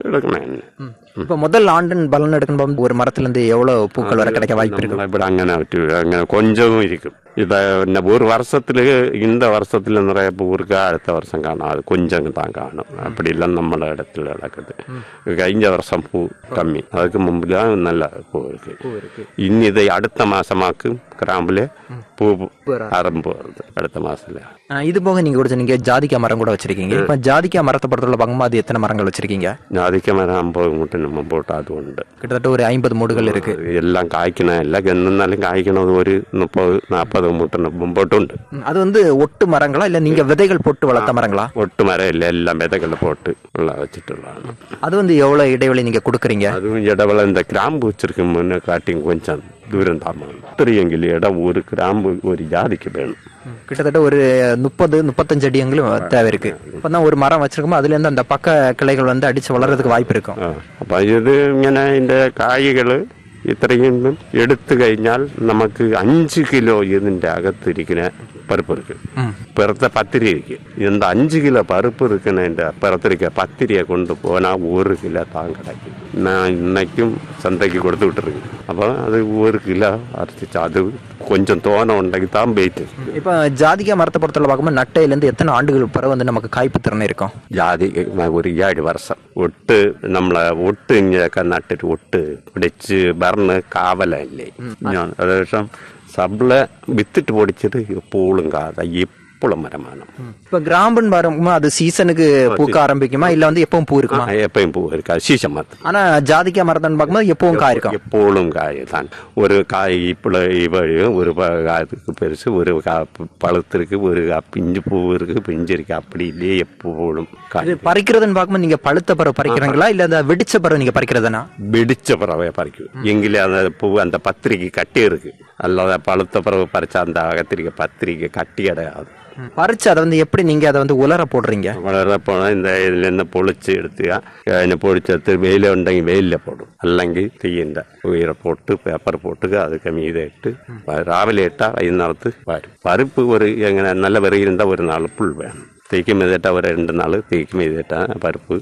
எடுக்கணும் இப்ப முதல் ஆண்டின் பலன் எடுக்கணும் ஒரு மரத்துல இருந்து எவ்வளவு பூக்கள் வர கிடைக்க வாய்ப்பு இருக்கு നമ്മളെ ഇവിടെ അങ്ങനെ പറ്റൂ അങ്ങനെ കൊഞ്ചവും ഇരിക്കും ഇത് പിന്നെ ഒരു വർഷത്തില് இந்த வருஷத்துல நிறைய பூ இருக்கு அடுத்த வருஷம் காணாது கொஞ்சம் தான் காணும் அப்படி இல்லை நம்மள இடத்துல நடக்குது കഴിഞ്ഞ வருஷம் பூ கம்மி அதுக்கு முன்புலாம் நல்ல பூ இருக்கு இனி இதை அடுத்த மாசமாக்கு கிராம்புல பூ ஆரம்பம் வருது அடுத்த மாசத்துல ஆஹ் இது போக நீங்க கூட நீங்க ஜாதிக்காய் மரம் கூட வச்சிருக்கீங்க இப்ப ஜாதிக்காய் மரத்தை பொறுத்தவரை பார்க்கும்போது அது எத்தனை மரங்கள் வச்சிருக்கீங்க ജാതിക്ക മരം അമ്പത് മുട്ട நம்ம போட்டு അതുകൊണ്ട് கிட்டத்தட்ட ஒரு ஐம்பது மூடுகள் இருக்கு എല്ലാം കായ്ക്കണ എല്ലാം എന്നാലും കായ്ക്കണത് ഒരു മുപ്പത് നാൽപ്പത് മുട്ട മുമ്പോട്ടുണ്ട് ம், அது வந்து ஒட்டு மரங்களா இல்ல நீங்க விதைகள் போட்டு வளர்த்த மரங்களா ஒட்டு மரம் இல்லை எல்லாம் விதைகளை போட்டு உள்ள வச்சுட்டுள்ளாங்க அது வந்து எவ்வளவு இடைவெளி நீங்க கொடுக்குறீங்க அதுவும் இடவெள இந்த கிராம்பு வச்சிருக்க முன்ன காட்டிங் கொஞ்சம் தூரம் தான் தெரியங்கில் இடம் ஒரு கிராம்பு ஒரு ஜாதிக்கு வேணும் கிட்டத்தட்ட ஒரு முப்பது முப்பத்தஞ்சு அடி எங்களும் தேவை இருக்கு இப்பதான் ஒரு மரம் வச்சிருக்கோமோ அதுல இருந்து அந்த பக்க கிளைகள் வந்து அடிச்சு வளர்றதுக்கு வாய்ப்பு இருக்கும் ആ അപ്പം ഇത് ഇങ്ങനെ ഇതിൻ്റെ കായ്കൾ ഇത്രയും എടുത്തു കഴിഞ്ഞാൽ നമുക്ക് അഞ്ച് കിലോ ഇതിൻ്റെ അകത്തിരിക്കുന്ന பருப்பு இருக்கு பிறத்த பத்திரி இருக்கு இந்த அஞ்சு கிலோ பருப்பு இருக்குன்னு இந்த பிறத்திருக்க பத்திரியை கொண்டு போனால் ஒரு கிலோ தான் கிடைக்கும் நான் இன்னைக்கும் சந்தைக்கு கொடுத்து விட்டுருக்கேன் அப்போ அது ஒரு கிலோ அரைச்சிச்சு அது கொஞ்சம் தோணை உണ്ടെങ്കിൽ தான் வெயிட் இப்ப ஜாதிக்காய் மரத்தை பொறுத்தவரை பார்க்கும்போது நட்டையில இருந்து எத்தனை ஆண்டுகள் பிறகு வந்து நமக்கு காய்ப்பு திறன் இருக்கும் ജാതി ഒരു ഏഴ് വർഷം ഒട്ട് നമ്മളെ ഒട്ട് ഇങ്ങനെയൊക്കെ നട്ടിട്ട് ഒട്ട് പിടിച്ച് പറഞ്ഞ് കാവലല്ലേ ഞാൻ ഏകദേശം സബ്ള വിത്തിട്ട് പൊടിച്ചത് എപ്പോഴും കാത എപ്പോഴും മരമാണ് இப்ப கிராம்புன்னு வரும்போது அது சீசனுக்கு பூக்க ஆரம்பிக்குமா இல்ல வந்து எப்பவும் பூ இருக்குமா எப்பயும் பூ இருக்கா சீசம் மரத்து ஆனா ஜாதிக்காய் மரத்தன்னு பார்க்கும்போது எப்பவும் காய் இருக்கும் எப்பொழுதும் காய் தான் ஒரு காய் இப்படி இவழையும் ஒரு ப- காய்க்கு பெருசு ஒரு கா பழுத்திருக்கு ஒரு கா- பிஞ்சு பூ இருக்கு பிஞ்சு இருக்கு அப்படி இல்லையே எப்பொழுதும் காய் இது பறிக்கிறதுன்னு பார்க்கும்போது நீங்க பழுத்த பறவை பறிக்கிறீங்களா இல்ல அந்த வெடிச்ச பறவை நீங்க பறிக்கிறதுனா வெடிச்ச பறவை பறிக்கும் எங்கிலே அந்த பூ அந்த பத்திரிக்கை கட்டி இருக்கு அல்லாத பழுத்த பறவை பறிச்சா அந்த அகத்திரிக்கை பத்திரிக்கை கட்டி அடையாது பறிச்சு அதை வந்து எப்படி நீங்க அதை வந்து உலர போடுறீங்க വളരെ പോണ இந்த ഇതിൽ നിന്ന് പൊളിച്ച് എടുത്തുക അതിനെ പൊളിച്ചെടുത്ത് വെയിലുണ്ടെങ്കിൽ വെയിലിൽ പോടും അല്ലെങ്കിൽ തീയിൻ്റെ ഉയരെ പോട്ട് പേപ്പർ പോട്ടുക അതൊക്കെ മീതെ ഇട്ട് രാവിലെ ഇട്ടാൽ വൈകുന്നേരത്ത് വരും പരുപ്പ് ഒരു എങ്ങനെ നല്ല വെറിയിരുന്ന ഒരു നാൾ പുൾ വേണം തേക്ക് മീതിട്ട ഒരു രണ്ട് നാൾ തേക്ക് മീതിട്ട പരുപ്പ്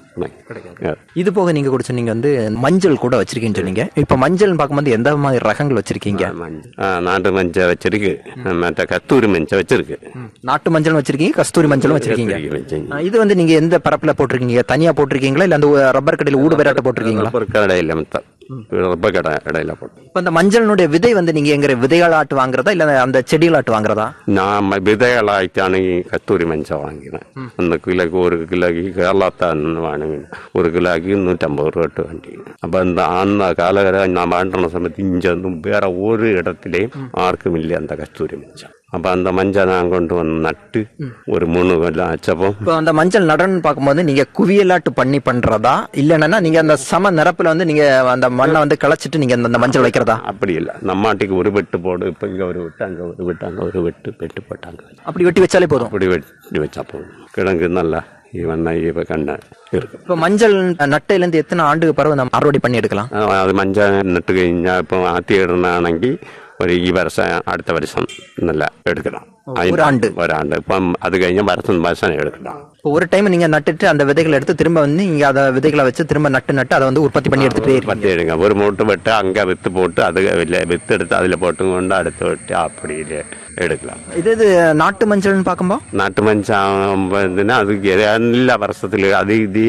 ഉണങ്ങി. இது போக நீங்க கூட சொன்னீங்க வந்து மஞ்சள் கூட வச்சிருக்கீங்கன்னு சொன்னீங்க இப்ப மஞ்சள் பார்க்கும்போது எந்த மாதிரி ரகங்கள் வச்சிருக்கீங்க மஞ்சள் ஆ, நாட்டு மஞ்சள் வச்சிருக்கு மற்ற கத்தூரி மஞ்சள் வச்சிருக்கு நாட்டு மஞ்சள் வச்சிருக்கீங்க கஸ்தூரி மஞ்சளும் வச்சிருக்கீங்க கத்தூரி மஞ்சள் ஆ, இது வந்து நீங்க எந்த பரப்புல போட்டிருக்கீங்க தனியா போட்டிருக்கீங்களா இல்ல அந்த ரப்பர் கடையில ஊடு விராட்ட போட்டிருக்கீங்களா റബ്ബർ കടയില്ല മൊത്തം റബ്ബർ കട ഇടയില പോട്ടു இப்ப இந்த மஞ்சளினுடைய விதை வந்து நீங்க எங்க விதைகளாட்டு வாங்குறதா இல்ல அந்த செடிகளாட்டு வாங்குறதா ഞാൻ മ- വിതകളായിട്ടാണ് ഈ കത്തൂരി മഞ്ച വാങ്ങിയത് ഒന്ന് കിലോക്ക് ഒരു കിലോക്ക് കേരളത്തിൽ നിന്ന് വാങ്ങി ഒരു കിലോക്ക് നൂറ്റമ്പത് രൂപ ഇട്ട് വേണ്ടി അപ്പൊ എന്താ അന്ന് കാലഘട്ടം ഞാൻ വാണ്ടുന്ന സമയത്ത് ഇഞ്ചൊന്നും വേറെ ഒരു ഇടത്തിലെയും ആർക്കുമില്ല എന്താ കസ്തൂരി മഞ്ച അപ്പൊ அந்த மஞ்சள் நான் கொண்டு வந்து நட்டு ஒரு மூணு கொல்லம் ஆச்சப்போ இப்போ அந்த மஞ்சள் நடன்னு பார்க்கும்போது நீங்க குவியலாட்டு பண்ணி பண்றதா இல்லைன்னா நீங்க அந்த சம நிரப்புல வந்து நீங்க அந்த மண்ணை வந்து கிளச்சிட்டு நீங்க அந்த- அந்த மஞ்சள் வைக்கிறதா அப்படி இல்லை நம்மாட்டிக்கு ஒரு வெட்டு போடு இப்போ இங்கே ஒரு வெட்டு அங்கே ஒரு வெட்டு அங்கே ஒரு வெட்டு வெட்டு போட்டாங்க அப்படி வெட்டி வச்சாலே போதும் அப்படி வெட்டி வச்சா போதும் கிழங்கு நல்லா இவன் இப்போ கண்ண இருக்கும் இப்போ மஞ்சள் நட்டையில இருந்து எத்தனை ஆண்டுக்கு பிறகு நம்ம அறுவடை பண்ணி எடுக்கலாம் ആ, അത് മഞ്ച നട്ട് കഴിഞ്ഞാൽ ഇപ്പം ആദ്യം ഇടുന്നതാണെങ്കിൽ ഒരു ഈ വർഷം അടുത്ത വർഷം നല്ല എടുക്കണം അതിന് ഒരാണ്ട്. ഒരാണ്ട് ഇപ്പം അത് കഴിഞ്ഞ് വർഷം വർഷം എടുക്കണം இப்போ ஒரு டைம் நீங்க நட்டுட்டு அந்த விதைகளை எடுத்து திரும்ப வந்து நீங்க அதை விதைகளை வச்சு திரும்ப நட்டு நட்டு அதை வந்து உற்பத்தி பண்ணி எடுத்துட்டே இருக்கீங்க பத்தி எடுங்க ஒரு மூட்டை வெட்டு அங்கே வித்து போட்டு அது இல்லை வித்து எடுத்து அதில் போட்டு கொண்டு அடுத்து வெட்டி அப்படி എടുക്കണം இது இது நாட்டு மஞ்சள்னு பார்க்கும்போது നാട്ടുമഞ്ചാകുമ്പോഴത്തേന് അത് എല്ലാ വർഷത്തിൽ അത് ഇത്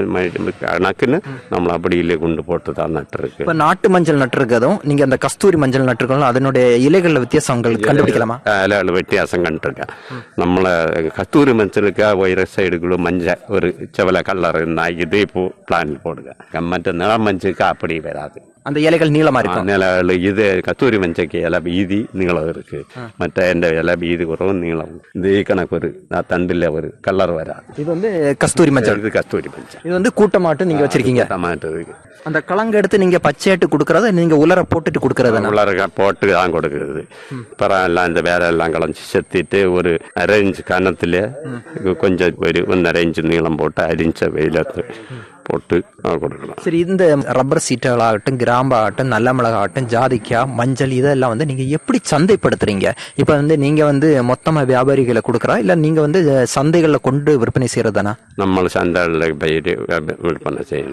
കണക്കിന് നമ്മൾ അപ്പടിയിലെ കൊണ്ട് പോട്ട് താൻ നട്ടിருக்கு இப்போ நாட்டு மஞ்சள் நட்டுருக்கதும் நீங்க அந்த கஸ்தூரி மஞ்சள் நட்டுருக்கோம் அதனுடைய இலைகள்ல வித்தியாசம் உங்களுக்கு கண்டுபிடிக்கலாமா ഇലകൾ വ്യത്യാസം കണ്ടിരിക്കാം നമ്മളെ കസ്തൂരി മഞ്ചലൊക്കെ വൈറസ് സൈഡുകളും മഞ്ഞ ഒരു ചെവല കളർ ഇത് ഇപ്പോൾ പ്ലാനിൽ പോടുക മറ്റേ നിളം മഞ്ചക്ക് അപ്പടി വരാതെ அந்த இலைகள் நீளமா இருக்கும் നിലകൾ ഇത് കസ്തൂരി മഞ്ചക്ക് ഇല വീതി നീളം ഇருக்கு മറ്റേ എൻ്റെ ഇല വീതി കുറവും നീളം ഇത് ഈ കണക്കൊരു ആ തണ്ടിലെ ഒരു കളർ വരാതെ இது வந்து கஸ்தூரி மஞ்சள் ഇത് കസ്തൂരി മഞ്ച இது வந்து கூட்டமாட்டு நீங்க வச்சிருக்கீங்க ടമാറ്റോ இருக்கு அந்த கலங்க எடுத்து நீங்க பச்சையாட்டு கொடுக்கறத நீங்க உலர போட்டுட்டு கொடுக்கறதுனா உள்ளார போட்டு தான் கொடுக்குறது அப்புறம் எல்லாம் இந்த வேலை எல்லாம் களைஞ்சி செத்திட்டு ஒரு அரேஞ்ச் கணத்துல கொஞ்சம் ஒரு ஒன்றரை இன்ச்சு நீளம் போட்டு அரிஞ்ச வெயிலத்து போட்டு ஆ, கொடுக்கலாம் சரி இந்த ரப்பர் சீட்டுகளாகட்டும் கிராம்பாகட்டும் நல்ல மிளகாகட்டும் ஜாதிக்காய் மஞ்சள் இதெல்லாம் வந்து நீங்க எப்படி சந்தைப்படுத்துறீங்க இப்ப வந்து நீங்க வந்து மொத்தமா வியாபாரிகளை கொடுக்கறா இல்ல நீங்க வந்து சந்தைகள்ல கொண்டு விற்பனை செய்யறதானா നമ്മൾ ചന്തകളിലേക്ക് പോയിട്ട് വിൽപ്പന ചെയ്യുന്നു